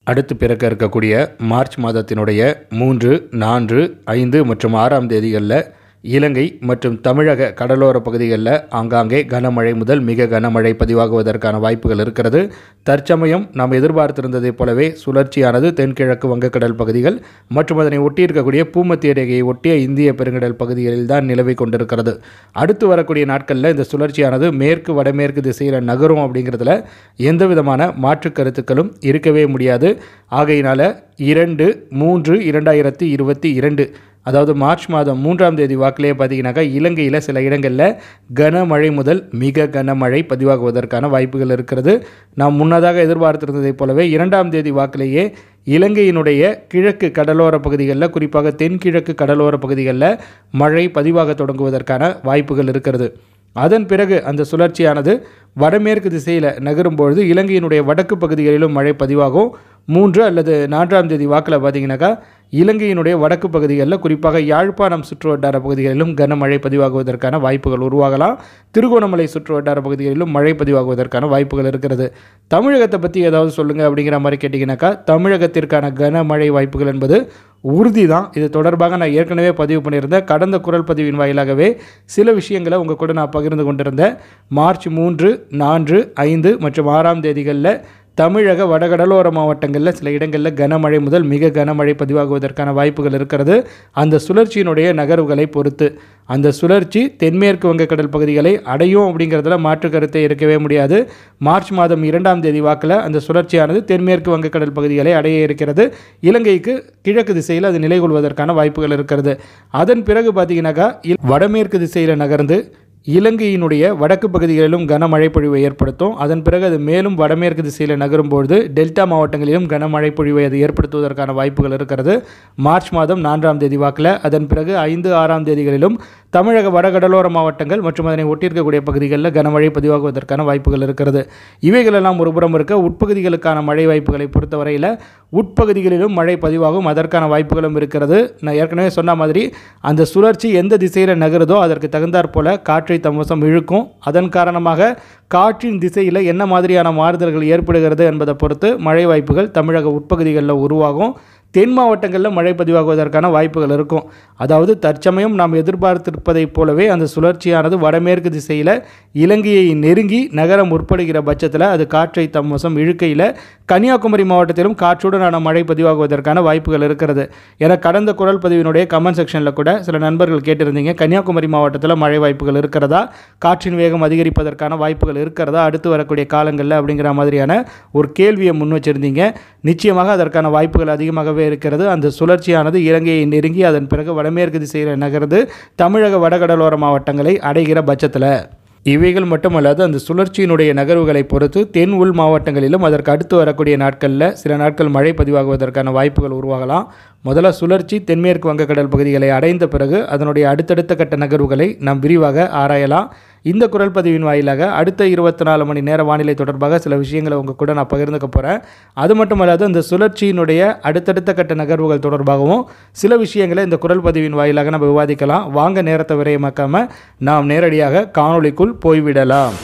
அடுத்து பிறக்க இருக்கக்கூடிய மார்ச் மாதத்தினுடைய மூன்று நான்கு ஐந்து மற்றும் ஆறாம் தேதிகளில் இலங்கை மற்றும் தமிழக கடலோர பகுதிகளில் ஆங்காங்கே கனமழை முதல் மிக கனமழை பதிவாகுவதற்கான வாய்ப்புகள் இருக்கிறது தற்சமயம் நாம் எதிர்பார்த்திருந்ததைப் போலவே சுழற்சியானது தென்கிழக்கு வங்கக்கடல் பகுதிகள் மற்றும் அதனை ஒட்டி இருக்கக்கூடிய பூமத்திய ரேகையை ஒட்டிய இந்திய பெருங்கடல் பகுதிகளில் தான் நிலவி கொண்டிருக்கிறது அடுத்து வரக்கூடிய நாட்களில் இந்த சுழற்சியானது மேற்கு வடமேற்கு திசையில் நகரும் அப்படிங்கிறதுல எந்த விதமான மாற்று கருத்துக்களும் இருக்கவே முடியாது ஆகையினால இரண்டு மூன்று இரண்டாயிரத்தி இருபத்தி இரண்டு அதாவது மார்ச் மாதம் மூன்றாம் தேதி வாக்கிலே பார்த்தீங்கன்னாக்கா இலங்கையில் சில இடங்களில் கனமழை முதல் மிக கனமழை பதிவாகுவதற்கான வாய்ப்புகள் இருக்கிறது நாம் முன்னதாக எதிர்பார்த்திருந்ததைப் போலவே இரண்டாம் தேதி வாக்கிலேயே இலங்கையினுடைய கிழக்கு கடலோர பகுதிகளில் குறிப்பாக தென்கிழக்கு கடலோர பகுதிகளில் மழை பதிவாக தொடங்குவதற்கான வாய்ப்புகள் இருக்கிறது அதன் பிறகு அந்த சுழற்சியானது வடமேற்கு திசையில் நகரும்பொழுது இலங்கையினுடைய வடக்கு பகுதிகளிலும் மழை பதிவாகும் மூன்று அல்லது நான்காம் தேதி வாக்கில் பார்த்தீங்கன்னாக்கா இலங்கையினுடைய வடக்கு பகுதிகளில் குறிப்பாக யாழ்ப்பாணம் சுற்று வட்டார பகுதிகளிலும் கனமழை பதிவாகுவதற்கான வாய்ப்புகள் உருவாகலாம் திருகோணமலை சுற்று வட்டார பகுதிகளிலும் மழை பதிவாகுவதற்கான வாய்ப்புகள் இருக்கிறது தமிழகத்தை பற்றி ஏதாவது சொல்லுங்கள் அப்படிங்கிற மாதிரி கேட்டிங்கனாக்கா தமிழகத்திற்கான கனமழை வாய்ப்புகள் என்பது உறுதி தான் இது தொடர்பாக நான் ஏற்கனவே பதிவு பண்ணியிருந்தேன் கடந்த குரல் பதிவின் வாயிலாகவே சில விஷயங்களை உங்கள் கூட நான் பகிர்ந்து கொண்டிருந்தேன் மார்ச் மூன்று நான்கு ஐந்து மற்றும் ஆறாம் தேதிகளில் தமிழக வடகடலோர மாவட்டங்களில் சில இடங்களில் கனமழை முதல் மிக கனமழை பதிவாகுவதற்கான வாய்ப்புகள் இருக்கிறது அந்த சுழற்சியினுடைய நகர்வுகளை பொறுத்து அந்த சுழற்சி தென்மேற்கு வங்கக்கடல் பகுதிகளை அடையும் அப்படிங்கிறதுல மாற்று கருத்தை இருக்கவே முடியாது மார்ச் மாதம் இரண்டாம் தேதி வாக்கில் அந்த சுழற்சியானது தென்மேற்கு வங்கக்கடல் பகுதிகளை அடைய இருக்கிறது இலங்கைக்கு கிழக்கு திசையில் அது நிலை கொள்வதற்கான வாய்ப்புகள் இருக்கிறது அதன் பிறகு பார்த்தீங்கன்னாக்கா இல்- வடமேற்கு திசையில் நகர்ந்து இலங்கையினுடைய வடக்கு பகுதிகளிலும் கனமழை பொழிவை ஏற்படுத்தும் அதன் பிறகு அது மேலும் வடமேற்கு திசையில் நகரும்பொழுது டெல்டா மாவட்டங்களிலும் கனமழை பொழிவை அது ஏற்படுத்துவதற்கான வாய்ப்புகள் இருக்கிறது மார்ச் மாதம் நான்காம் தேதி வாக்கில் அதன் பிறகு ஐந்து ஆறாம் தேதிகளிலும் தமிழக வடகடலோர மாவட்டங்கள் மற்றும் அதனை ஒட்டியிருக்கக்கூடிய பகுதிகளில் கனமழை பதிவாகுவதற்கான வாய்ப்புகள் இருக்கிறது இவைகளெல்லாம் ஒரு புறம் இருக்க உட்பகுதிகளுக்கான மழை வாய்ப்புகளை பொறுத்தவரையில் உட்பகுதிகளிலும் மழை பதிவாகும் அதற்கான வாய்ப்புகளும் இருக்கிறது நான் ஏற்கனவே சொன்ன மாதிரி அந்த சுழற்சி எந்த திசையில் நகருதோ அதற்கு தகுந்தாற் போல காற்றை தம் வசம் இழுக்கும் அதன் காரணமாக காற்றின் திசையில் என்ன மாதிரியான மாறுதல்கள் ஏற்படுகிறது என்பதை பொறுத்து மழை வாய்ப்புகள் தமிழக உட்பகுதிகளில் உருவாகும் தென் மாவட்டங்களில் மழை பதிவாகுவதற்கான வாய்ப்புகள் இருக்கும் அதாவது தற்சமயம் நாம் எதிர்பார்த்திருப்பதைப் போலவே அந்த சுழற்சியானது வடமேற்கு திசையில் இலங்கையை நெருங்கி நகர முற்படுகிற பட்சத்தில் அது காற்றை தம் வசம் இழுக்கையில் கன்னியாகுமரி மாவட்டத்திலும் காற்றுடனான மழை பதிவாகுவதற்கான வாய்ப்புகள் இருக்கிறது என கடந்த குரல் பதிவினுடைய கமெண்ட் செக்ஷனில் கூட சில நண்பர்கள் கேட்டிருந்தீங்க கன்னியாகுமரி மாவட்டத்தில் மழை வாய்ப்புகள் இருக்கிறதா காற்றின் வேகம் அதிகரிப்பதற்கான வாய்ப்புகள் இருக்கிறதா அடுத்து வரக்கூடிய காலங்களில் அப்படிங்கிற மாதிரியான ஒரு கேள்வியை முன் வச்சிருந்தீங்க நிச்சயமாக அதற்கான வாய்ப்புகள் அதிகமாகவே இருக்கிறது அந்த சுழற்சியானது இலங்கையை நெருங்கி அதன் பிறகு வடமேற்கு திசையில் நகர்ந்து தமிழக வடகடலோர மாவட்டங்களை அடைகிற பட்சத்தில் இவைகள் மட்டுமல்லாது அந்த சுழற்சியினுடைய நகர்வுகளை பொறுத்து தென் உள் மாவட்டங்களிலும் அதற்கு அடுத்து வரக்கூடிய நாட்களில் சில நாட்கள் மழை பதிவாகுவதற்கான வாய்ப்புகள் உருவாகலாம் முதல்ல சுழற்சி தென்மேற்கு வங்கக்கடல் பகுதிகளை அடைந்த பிறகு அதனுடைய அடுத்தடுத்த கட்ட நகர்வுகளை நாம் விரிவாக ஆராயலாம் இந்த குரல் பதிவின் வாயிலாக அடுத்த இருபத்தி நாலு மணி நேர வானிலை தொடர்பாக சில விஷயங்களை உங்கள் கூட நான் பகிர்ந்துக்க போகிறேன் அது மட்டுமல்லாது அந்த சுழற்சியினுடைய அடுத்தடுத்த கட்ட நகர்வுகள் தொடர்பாகவும் சில விஷயங்களை இந்த குரல் பதிவின் வாயிலாக நம்ம விவாதிக்கலாம் வாங்க நேரத்தை விரயமாக்காமல் நாம் நேரடியாக காணொளிக்குள் போய்விடலாம்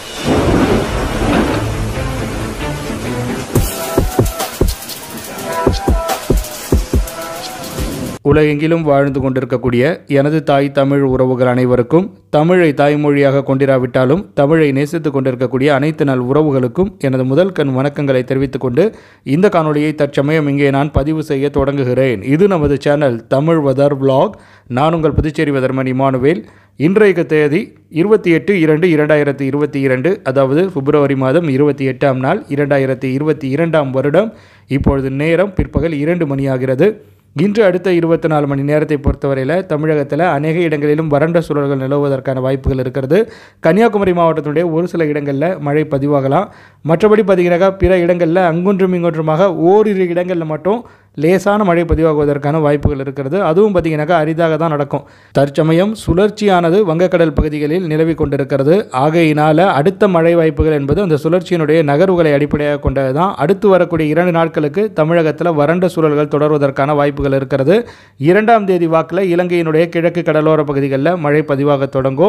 உலகெங்கிலும் வாழ்ந்து கொண்டிருக்கக்கூடிய எனது தாய் தமிழ் உறவுகள் அனைவருக்கும் தமிழை தாய்மொழியாக கொண்டிராவிட்டாலும் தமிழை நேசித்துக் கொண்டிருக்கக்கூடிய அனைத்து நல் உறவுகளுக்கும் எனது முதல் கண் வணக்கங்களை தெரிவித்துக் கொண்டு இந்த காணொளியை தற்சமயம் இங்கே நான் பதிவு செய்ய தொடங்குகிறேன் இது நமது சேனல் தமிழ் வதர் vlog நான் உங்கள் புதுச்சேரி வதர்மன் இமானுவேல் இன்றைய தேதி இருபத்தி எட்டு இரண்டு இரண்டாயிரத்தி இருபத்தி இரண்டு அதாவது பிப்ரவரி மாதம் இருபத்தி எட்டாம் நாள் இரண்டாயிரத்தி இருபத்தி இரண்டாம் வருடம் இப்பொழுது நேரம் பிற்பகல் இரண்டு மணியாகிறது இன்று அடுத்த இருபத்தி நாலு மணி நேரத்தை பொறுத்தவரையில் தமிழகத்தில் அநேக இடங்களிலும் வறண்ட சூழல்கள் நிலவுவதற்கான வாய்ப்புகள் இருக்கிறது கன்னியாகுமரி மாவட்டத்தினுடைய ஒரு சில இடங்களில் மழை பதிவாகலாம் மற்றபடி பார்த்தீங்கன்னாக்கா பிற இடங்களில் அங்கொன்றும் இங்கொன்றுமாக ஓரிரு இடங்களில் மட்டும் லேசான மழை பதிவாகுவதற்கான வாய்ப்புகள் இருக்கிறது அதுவும் பார்த்தீங்கன்னாக்கா அரிதாக தான் நடக்கும் தற்சமயம் சுழற்சியானது வங்கக்கடல் பகுதிகளில் நிலவி கொண்டிருக்கிறது ஆகையினால அடுத்த மழை வாய்ப்புகள் என்பது அந்த சுழற்சியினுடைய நகர்வுகளை அடிப்படையாக கொண்டது தான் அடுத்து வரக்கூடிய இரண்டு நாட்களுக்கு தமிழகத்தில் வறண்ட சூழல்கள் தொடர்வதற்கான வாய்ப்புகள் இருக்கிறது இரண்டாம் தேதி வாக்கில் இலங்கையினுடைய கிழக்கு கடலோர பகுதிகளில் மழை பதிவாக தொடங்கும்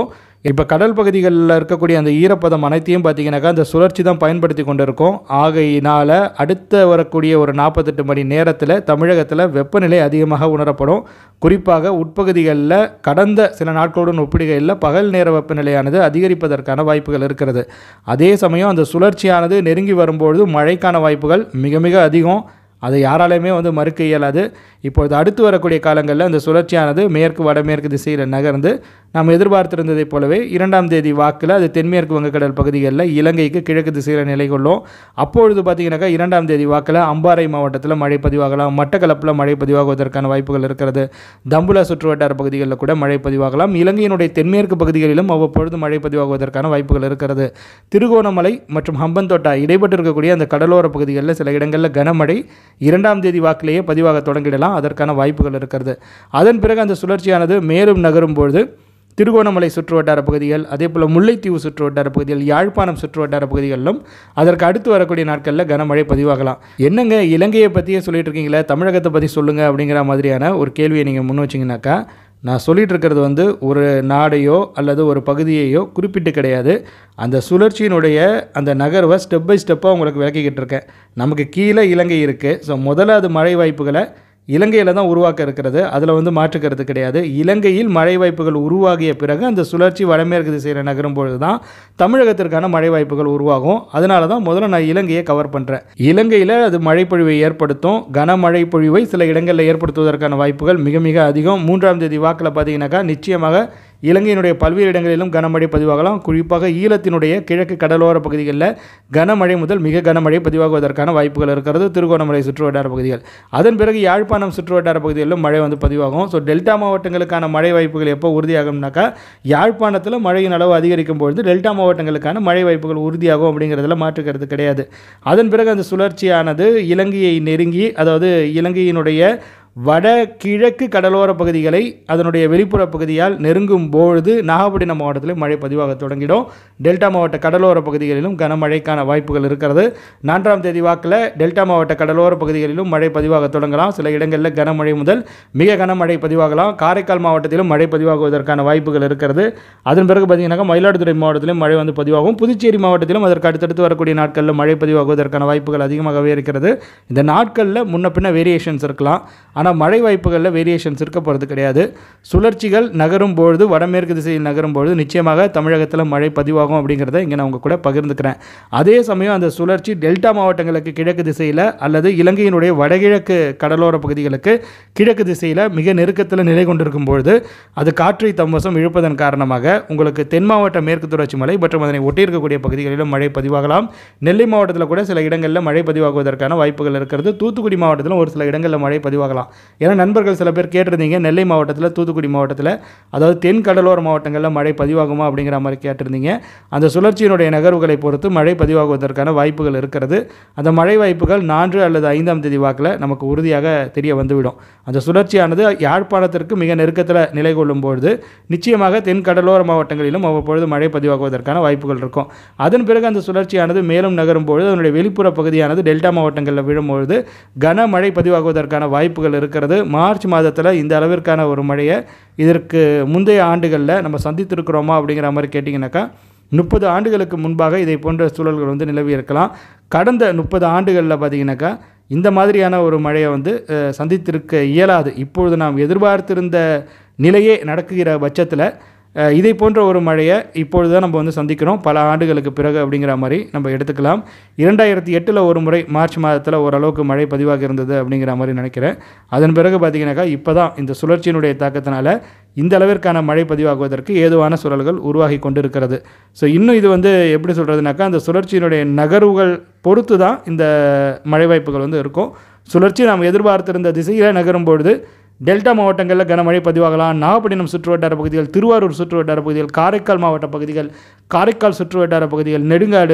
இப்போ கடல் பகுதிகளில் இருக்கக்கூடிய அந்த ஈரப்பதம் அனைத்தையும் பார்த்தீங்கன்னாக்கா அந்த சுழற்சி தான் பயன்படுத்தி கொண்டிருக்கோம் ஆகையினால் அடுத்த வரக்கூடிய ஒரு நாற்பத்தெட்டு மணி நேரத்தில் தமிழகத்தில் வெப்பநிலை அதிகமாக உணரப்படும் குறிப்பாக உட்பகுதிகளில் கடந்த சில நாட்களுடன் ஒப்பிடுகையில் பகல் நேர வெப்பநிலையானது அதிகரிப்பதற்கான வாய்ப்புகள் இருக்கிறது அதே சமயம் அந்த சுழற்சியானது நெருங்கி வரும்பொழுது மழைக்கான வாய்ப்புகள் மிக மிக அதிகம் அதை யாராலையுமே வந்து மறுக்க இயலாது இப்பொழுது அடுத்து வரக்கூடிய காலங்களில் அந்த சுழற்சியானது மேற்கு வடமேற்கு திசையில் நகர்ந்து நாம் எதிர்பார்த்திருந்ததைப் போலவே இரண்டாம் தேதி வாக்கில் அது தென்மேற்கு வங்கக்கடல் பகுதிகளில் இலங்கைக்கு கிழக்கு திசையில் நிலை கொள்ளும் அப்பொழுது பார்த்தீங்கன்னாக்கா இரண்டாம் தேதி வாக்கில் அம்பாறை மாவட்டத்தில் மழை பதிவாகலாம் மட்டக்களப்பில் மழை பதிவாகுவதற்கான வாய்ப்புகள் இருக்கிறது தம்புலா சுற்றுவட்டார பகுதிகளில் கூட மழை பதிவாகலாம் இலங்கையினுடைய தென்மேற்கு பகுதிகளிலும் அவ்வப்பொழுது மழை பதிவாகுவதற்கான வாய்ப்புகள் இருக்கிறது திருகோணமலை மற்றும் ஹம்பந்தோட்டா இடைப்பட்டு இருக்கக்கூடிய அந்த கடலோர பகுதிகளில் சில இடங்களில் கனமழை இரண்டாம் தேதி வாக்கிலேயே பதிவாக தொடங்கிடலாம் அதற்கான வாய்ப்புகள் இருக்கிறது அதன் பிறகு அந்த சுழற்சியானது மேலும் நகரும் பொழுது திருகோணமலை சுற்று வட்டார பகுதிகள் அதே போல் முல்லைத்தீவு சுற்று வட்டார பகுதிகள் யாழ்ப்பாணம் சுற்று வட்டார பகுதிகளிலும் அதற்கு அடுத்து வரக்கூடிய நாட்களில் கனமழை பதிவாகலாம் என்னங்க இலங்கையை பற்றியே சொல்லிட்டு இருக்கீங்களே தமிழகத்தை பற்றி சொல்லுங்கள் அப்படிங்கிற மாதிரியான ஒரு கேள்வியை நீங்கள் முன் வச்சிங்கனாக்கா நான் சொல்லிட்டு இருக்கிறது வந்து ஒரு நாடையோ அல்லது ஒரு பகுதியையோ குறிப்பிட்டு கிடையாது அந்த சுழற்சியினுடைய அந்த நகர்வை ஸ்டெப் பை ஸ்டெப்பாக உங்களுக்கு விளக்கிக்கிட்டு இருக்கேன் நமக்கு கீழே இலங்கை இருக்குது ஸோ முதல்ல அது மழை வாய்ப்புகளை இலங்கையில் தான் உருவாக்க இருக்கிறது அதில் வந்து மாற்றுக்கிறது கிடையாது இலங்கையில் மழை வாய்ப்புகள் உருவாகிய பிறகு அந்த சுழற்சி வடமேற்கு திசையில் நகரும் பொழுது தான் தமிழகத்திற்கான மழை வாய்ப்புகள் உருவாகும் அதனால தான் முதல்ல நான் இலங்கையை கவர் பண்ணுறேன் இலங்கையில் அது மழைப்பொழிவை ஏற்படுத்தும் கனமழை பொழிவை சில இடங்களில் ஏற்படுத்துவதற்கான வாய்ப்புகள் மிக மிக அதிகம் மூன்றாம் தேதி வாக்கில் பார்த்தீங்கன்னாக்கா நிச்சயமாக இலங்கையினுடைய பல்வேறு இடங்களிலும் கனமழை பதிவாகலாம் குறிப்பாக ஈழத்தினுடைய கிழக்கு கடலோர பகுதிகளில் கனமழை முதல் மிக கனமழை பதிவாகுவதற்கான வாய்ப்புகள் இருக்கிறது திருகோணமலை சுற்றுவட்டார பகுதிகள் அதன் பிறகு யாழ்ப்பாணம் சுற்றுவட்டார பகுதிகளிலும் மழை வந்து பதிவாகும் ஸோ டெல்டா மாவட்டங்களுக்கான மழை வாய்ப்புகள் எப்போ உறுதியாகும்னாக்கா யாழ்ப்பாணத்தில் மழையின் அளவு அதிகரிக்கும் பொழுது டெல்டா மாவட்டங்களுக்கான மழை வாய்ப்புகள் உறுதியாகும் அப்படிங்கிறதுல மாற்றுக்கிறது கிடையாது அதன் பிறகு அந்த சுழற்சியானது இலங்கையை நெருங்கி அதாவது இலங்கையினுடைய வட கிழக்கு கடலோர பகுதிகளை அதனுடைய வெளிப்புற பகுதியால் நெருங்கும் பொழுது நாகப்பட்டினம் மாவட்டத்தில் மழை பதிவாக தொடங்கிடும் டெல்டா மாவட்ட கடலோர பகுதிகளிலும் கனமழைக்கான வாய்ப்புகள் இருக்கிறது நான்காம் தேதி வாக்கில் டெல்டா மாவட்ட கடலோர பகுதிகளிலும் மழை பதிவாக தொடங்கலாம் சில இடங்களில் கனமழை முதல் மிக கனமழை பதிவாகலாம் காரைக்கால் மாவட்டத்திலும் மழை பதிவாகுவதற்கான வாய்ப்புகள் இருக்கிறது அதன் பிறகு பார்த்தீங்கன்னாக்கா மயிலாடுதுறை மாவட்டத்திலும் மழை வந்து பதிவாகும் புதுச்சேரி மாவட்டத்திலும் அதற்கு அடுத்தடுத்து வரக்கூடிய நாட்களில் மழை பதிவாகுவதற்கான வாய்ப்புகள் அதிகமாகவே இருக்கிறது இந்த நாட்களில் முன்ன பின்ன வேரியேஷன்ஸ் இருக்கலாம் ஆனால் மழை வாய்ப்புகளில் வேரியேஷன்ஸ் இருக்க போகிறது கிடையாது சுழற்சிகள் நகரும் பொழுது வடமேற்கு திசையில் நகரும் பொழுது நிச்சயமாக தமிழகத்தில் மழை பதிவாகும் அப்படிங்கிறத இங்கே நான் உங்கள் கூட பகிர்ந்துக்கிறேன் அதே சமயம் அந்த சுழற்சி டெல்டா மாவட்டங்களுக்கு கிழக்கு திசையில் அல்லது இலங்கையினுடைய வடகிழக்கு கடலோர பகுதிகளுக்கு கிழக்கு திசையில் மிக நெருக்கத்தில் நிலை கொண்டிருக்கும் பொழுது அது காற்றை தம்வசம் இழுப்பதன் காரணமாக உங்களுக்கு தென் மாவட்ட மேற்கு தொடர்ச்சி மலை மற்றும் அதனை ஒட்டியிருக்கக்கூடிய பகுதிகளிலும் மழை பதிவாகலாம் நெல்லை மாவட்டத்தில் கூட சில இடங்களில் மழை பதிவாகுவதற்கான வாய்ப்புகள் இருக்கிறது தூத்துக்குடி மாவட்டத்திலும் ஒரு சில இடங்களில் மழை பதிவாகலாம் ஏன்னா நண்பர்கள் சில பேர் கேட்டிருந்தீங்க நெல்லை மாவட்டத்தில் தூத்துக்குடி மாவட்டத்தில் அதாவது தென் கடலோர மாவட்டங்களில் மழை பதிவாகுமா அப்படிங்கிற மாதிரி கேட்டிருந்தீங்க அந்த சுழற்சியினுடைய நகர்வுகளை பொறுத்து மழை பதிவாகுவதற்கான வாய்ப்புகள் இருக்கிறது அந்த மழை வாய்ப்புகள் நான்கு அல்லது ஐந்தாம் தேதி வாக்கில் நமக்கு உறுதியாக தெரிய வந்துவிடும் அந்த சுழற்சியானது யாழ்ப்பாணத்திற்கு மிக நெருக்கத்தில் நிலை கொள்ளும் பொழுது நிச்சயமாக தென் கடலோர மாவட்டங்களிலும் அவ்வப்பொழுது மழை பதிவாகுவதற்கான வாய்ப்புகள் இருக்கும் அதன் பிறகு அந்த சுழற்சியானது மேலும் நகரும் பொழுது அதனுடைய வெளிப்புற பகுதியானது டெல்டா மாவட்டங்களில் விழும்பொழுது கனமழை பதிவாகுவதற்கான வாய்ப்புகள் இருக்கிறது மார்ச் மாதத்தில் இந்த அளவிற்கான ஒரு மழையை இதற்கு முந்தைய ஆண்டுகளில் நம்ம சந்தித்திருக்கிறோமா அப்படிங்கிற மாதிரி கேட்டிங்கனாக்கா முப்பது ஆண்டுகளுக்கு முன்பாக இதை போன்ற சூழல்கள் வந்து நிலவி இருக்கலாம் கடந்த முப்பது ஆண்டுகளில் பார்த்தீங்கன்னாக்கா இந்த மாதிரியான ஒரு மழையை வந்து அஹ், சந்தித்திருக்க இயலாது இப்பொழுது நாம் எதிர்பார்த்திருந்த நிலையே நடக்குகிற பட்சத்தில் அஹ், இதை போன்ற ஒரு மழையை இப்பொழுது தான் நம்ம வந்து சந்திக்கிறோம் பல ஆண்டுகளுக்கு பிறகு அப்படிங்கிற மாதிரி நம்ம எடுத்துக்கலாம் இரண்டாயிரத்தி எட்டில் ஒரு முறை மார்ச் மாதத்தில் ஓரளவுக்கு மழை பதிவாக இருந்தது அப்படிங்கிற மாதிரி நினைக்கிறேன் அதன் பிறகு பார்த்தீங்கன்னாக்கா இப்போ தான் இந்த சுழற்சியினுடைய தாக்கத்தினால இந்த அளவிற்கான மழை பதிவாகுவதற்கு ஏதுவான சூழல்கள் உருவாகி கொண்டிருக்கிறது ஸோ இன்னும் இது வந்து எப்படி சொல்கிறதுனாக்கா அந்த சுழற்சியினுடைய நகர்வுகள் பொறுத்து தான் இந்த மழை வாய்ப்புகள் வந்து இருக்கும் சுழற்சி நாம் எதிர்பார்த்திருந்த திசையில் நகரும் பொழுது டெல்டா மாவட்டங்களில் கனமழை பதிவாகலாம் நாகப்பட்டினம் சுற்று வட்டார பகுதிகள் திருவாரூர் சுற்று வட்டார பகுதிகள் காரைக்கால் மாவட்ட பகுதிகள் காரைக்கால் சுற்று வட்டார பகுதிகள் நெடுங்காடு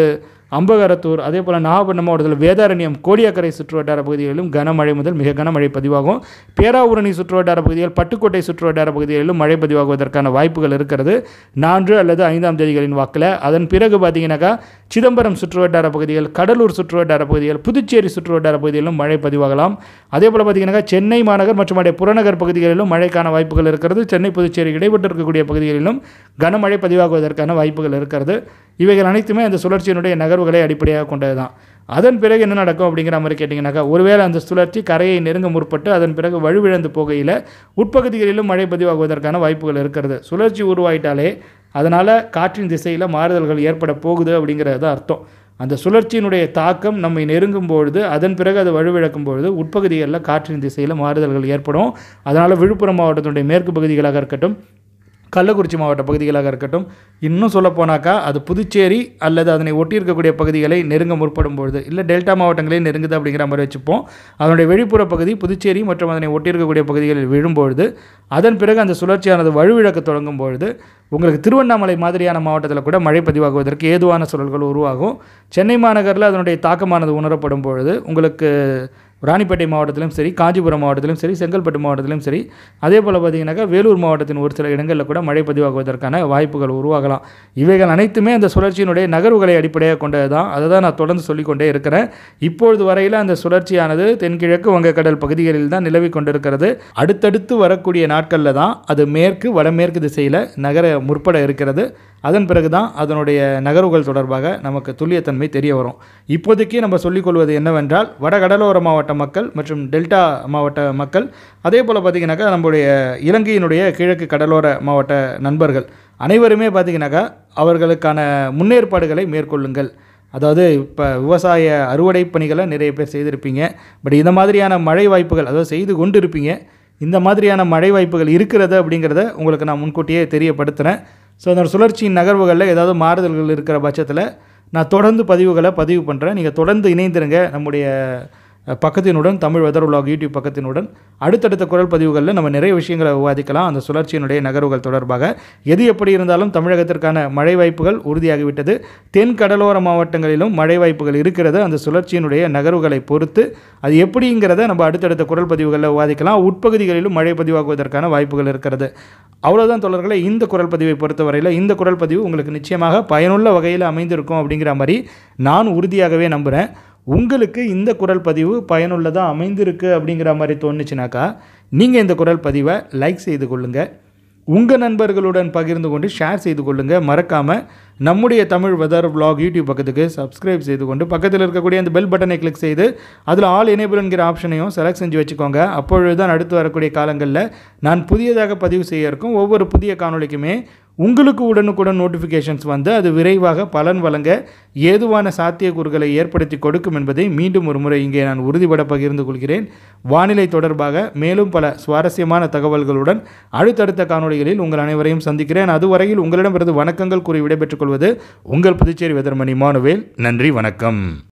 அம்பகரத்தூர் அதே போல் நாகப்பட்டினம் மாவட்டத்தில் வேதாரண்யம் கோடியாக்கரை சுற்றுவட்டார பகுதிகளிலும் கனமழை முதல் மிக கனமழை பதிவாகும் பேராவூரணி சுற்றுவட்டார பகுதிகள் பட்டுக்கோட்டை சுற்றுவட்டார பகுதிகளிலும் மழை பதிவாகுவதற்கான வாய்ப்புகள் இருக்கிறது நான்கு அல்லது ஐந்தாம் தேதிகளின் வாக்கில் அதன் பிறகு பார்த்தீங்கன்னாக்கா சிதம்பரம் சுற்றுவட்டார பகுதிகள் கடலூர் சுற்றுவட்டார பகுதிகள் புதுச்சேரி சுற்றுவட்டார பகுதிகளிலும் மழை பதிவாகலாம் அதே போல் பார்த்தீங்கன்னாக்கா சென்னை மாநகர் மற்றும் அடைய புறநகர் பகுதிகளிலும் மழைக்கான வாய்ப்புகள் இருக்கிறது சென்னை புதுச்சேரி இடைப்பட்டு இருக்கக்கூடிய பகுதிகளிலும் கனமழை பதிவாகுவதற்கான வாய்ப்புகள் இருக்கிறது இவைகள் அனைத்துமே அந்த சுழற்சியினுடைய நகர்வுகளை அடிப்படையாக கொண்டது தான் அதன் பிறகு என்ன நடக்கும் அப்படிங்கிற மாதிரி கேட்டிங்கனாக்கா ஒருவேளை அந்த சுழற்சி கரையை நெருங்க முற்பட்டு அதன் பிறகு வலுவிழந்து போகையில் உட்பகுதிகளிலும் மழை பதிவாகுவதற்கான வாய்ப்புகள் இருக்கிறது சுழற்சி உருவாயிட்டாலே அதனால் காற்றின் திசையில் மாறுதல்கள் ஏற்பட போகுது அப்படிங்கிறது தான் அர்த்தம் அந்த சுழற்சியினுடைய தாக்கம் நம்மை நெருங்கும் பொழுது அதன் பிறகு அது வலுவிழக்கும் பொழுது உட்பகுதிகளில் காற்றின் திசையில் மாறுதல்கள் ஏற்படும் அதனால் விழுப்புரம் மாவட்டத்தினுடைய மேற்கு பகுதிகளாக இருக்கட்டும் கள்ளக்குறிச்சி மாவட்ட பகுதிகளாக இருக்கட்டும் இன்னும் சொல்ல போனாக்கா அது புதுச்சேரி அல்லது அதனை ஒட்டி இருக்கக்கூடிய பகுதிகளை நெருங்க முற்படும் பொழுது இல்லை டெல்டா மாவட்டங்களே நெருங்குது அப்படிங்கிற மாதிரி வச்சுப்போம் அதனுடைய வெளிப்புற பகுதி புதுச்சேரி மற்றும் அதனை ஒட்டி இருக்கக்கூடிய பகுதிகளில் விழும்பொழுது அதன் பிறகு அந்த சுழற்சியானது வலுவிழக்க தொடங்கும் பொழுது உங்களுக்கு திருவண்ணாமலை மாதிரியான மாவட்டத்தில் கூட மழை பதிவாகுவதற்கு ஏதுவான சூழல்கள் உருவாகும் சென்னை மாநகரில் அதனுடைய தாக்கமானது உணரப்படும் பொழுது உங்களுக்கு ராணிப்பேட்டை மாவட்டத்திலும் சரி காஞ்சிபுரம் மாவட்டத்திலும் சரி செங்கல்பட்டு மாவட்டத்திலும் சரி அதே போல் பார்த்தீங்கன்னாக்கா வேலூர் மாவட்டத்தின் ஒரு சில இடங்களில் கூட மழை பதிவாகுவதற்கான வாய்ப்புகள் உருவாகலாம் இவைகள் அனைத்துமே அந்த சுழற்சியினுடைய நகர்வுகளை அடிப்படையாக கொண்டது தான் அதை தான் நான் தொடர்ந்து சொல்லிக்கொண்டே இருக்கிறேன் இப்பொழுது வரையில் அந்த சுழற்சியானது தென்கிழக்கு வங்கக்கடல் பகுதிகளில் தான் நிலவி கொண்டிருக்கிறது அடுத்தடுத்து வரக்கூடிய நாட்களில் தான் அது மேற்கு வடமேற்கு திசையில் நகர முற்பட இருக்கிறது அதன் பிறகு தான் அதனுடைய நகர்வுகள் தொடர்பாக நமக்கு துல்லியத்தன்மை தெரிய வரும் இப்போதைக்கு நம்ம சொல்லிக்கொள்வது என்னவென்றால் வட கடலோர மாவட்ட மக்கள் மற்றும் டெல்டா மாவட்ட மக்கள் அதே போல் பார்த்திங்கனாக்கா நம்முடைய இலங்கையினுடைய கிழக்கு கடலோர மாவட்ட நண்பர்கள் அனைவருமே பார்த்திங்கனாக்கா அவர்களுக்கான முன்னேற்பாடுகளை மேற்கொள்ளுங்கள் அதாவது இப்போ விவசாய அறுவடை பணிகளை நிறைய பேர் செய்திருப்பீங்க பட் இந்த மாதிரியான மழை வாய்ப்புகள் அதாவது செய்து கொண்டு இருப்பீங்க இந்த மாதிரியான மழை வாய்ப்புகள் இருக்கிறது அப்படிங்கிறத உங்களுக்கு நான் முன்கூட்டியே தெரியப்படுத்துகிறேன் ஸோ அந்த சுழற்சியின் நகர்வுகளில் ஏதாவது மாறுதல்கள் இருக்கிற பட்சத்தில் நான் தொடர்ந்து பதிவுகளை பதிவு பண்ணுறேன் நீங்கள் தொடர்ந்து இணைந்திருங்க நம்முடைய அஹ், பக்கத்தினுடன் தமிழ் வெதர் உலாக் யூடியூப் பக்கத்தினுடன் அடுத்தடுத்த குரல் பதிவுகளில் நம்ம நிறைய விஷயங்களை விவாதிக்கலாம் அந்த சுழற்சியினுடைய நகர்வுகள் தொடர்பாக எது எப்படி இருந்தாலும் தமிழகத்திற்கான மழை வாய்ப்புகள் உறுதியாகிவிட்டது தென் கடலோர மாவட்டங்களிலும் மழை வாய்ப்புகள் இருக்கிறது அந்த சுழற்சியினுடைய நகர்வுகளை பொறுத்து அது எப்படிங்கிறத நம்ம அடுத்தடுத்த குரல் பதிவுகளில் விவாதிக்கலாம் உட்பகுதிகளிலும் மழை பதிவாகுவதற்கான வாய்ப்புகள் இருக்கிறது அவ்வளோதான் தொடர்களை இந்த குரல் பதிவை பொறுத்தவரையில் இந்த குரல் பதிவு உங்களுக்கு நிச்சயமாக பயனுள்ள வகையில் அமைந்திருக்கும் அப்படிங்கிற மாதிரி நான் உறுதியாகவே நம்புகிறேன் உங்களுக்கு இந்த குரல் பதிவு பயனுள்ளதாக அமைந்திருக்கு அப்படிங்கிற மாதிரி தோணுச்சுனாக்கா நீங்கள் இந்த குரல் பதிவை லைக் செய்து கொள்ளுங்கள் உங்கள் நண்பர்களுடன் பகிர்ந்து கொண்டு ஷேர் செய்து கொள்ளுங்கள் மறக்காமல் நம்முடைய தமிழ் வெதர் vlog யூடியூப் பக்கத்துக்கு சப்ஸ்கிரைப் செய்து கொண்டு பக்கத்தில் இருக்கக்கூடிய அந்த பெல் பட்டனை கிளிக் செய்து அதில் ஆல் எனேபிள் என்கிற ஆப்ஷனையும் செலக்ட் செஞ்சு வச்சுக்கோங்க அப்பொழுது தான் அடுத்து வரக்கூடிய காலங்களில் நான் புதியதாக பதிவு செய்ய இருக்கும் ஒவ்வொரு புதிய காணொளிக்குமே உங்களுக்கு உடனுக்குடன் நோட்டிஃபிகேஷன்ஸ் வந்து அது விரைவாக பலன் வழங்க ஏதுவான சாத்தியக்கூறுகளை ஏற்படுத்தி கொடுக்கும் என்பதை மீண்டும் ஒரு முறை இங்கே நான் உறுதிபட பகிர்ந்து கொள்கிறேன் வானிலை தொடர்பாக மேலும் பல சுவாரஸ்யமான தகவல்களுடன் அடுத்தடுத்த காணொளிகளில் உங்கள் அனைவரையும் சந்திக்கிறேன் அதுவரையில் உங்களிடமிருந்து வணக்கங்கள் கூறி விடைபெற்றுக் கொள்வது உங்கள் புதுச்சேரி வெதர்மணி மானுவேல் நன்றி வணக்கம்